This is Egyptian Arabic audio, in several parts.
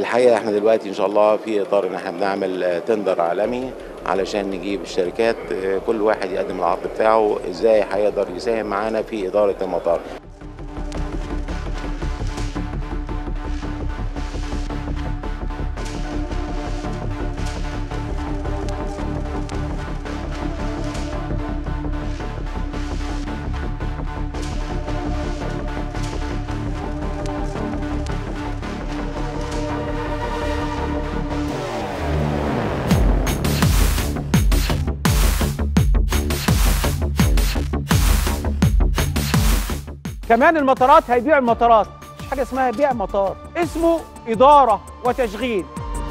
الحقيقه احنا دلوقتي ان شاء الله في اطار ان احنا بنعمل آه، تندر عالمي علشان نجيب الشركات آه، كل واحد يقدم العرض بتاعه ازاي هيقدر يساهم معانا في اداره المطار كمان المطارات هيبيع المطارات مش حاجه اسمها بيع مطار اسمه اداره وتشغيل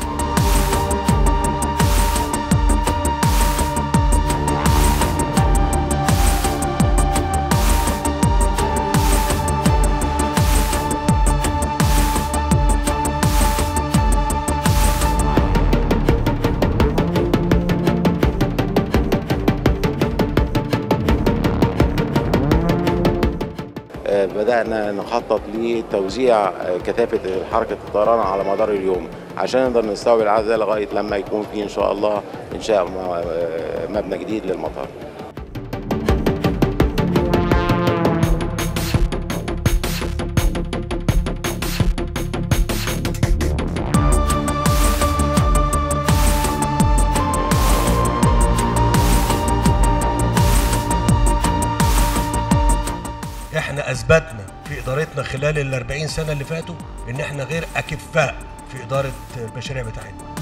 آه، بدأنا نخطط لتوزيع آه، كثافة حركة الطيران على مدار اليوم عشان نقدر نستوعب العدد ده لغاية لما يكون في إن شاء الله إنشاء م- آه، مبنى جديد للمطار احنا اثبتنا في ادارتنا خلال ال 40 سنه اللي فاتوا ان احنا غير اكفاء في اداره المشاريع بتاعتنا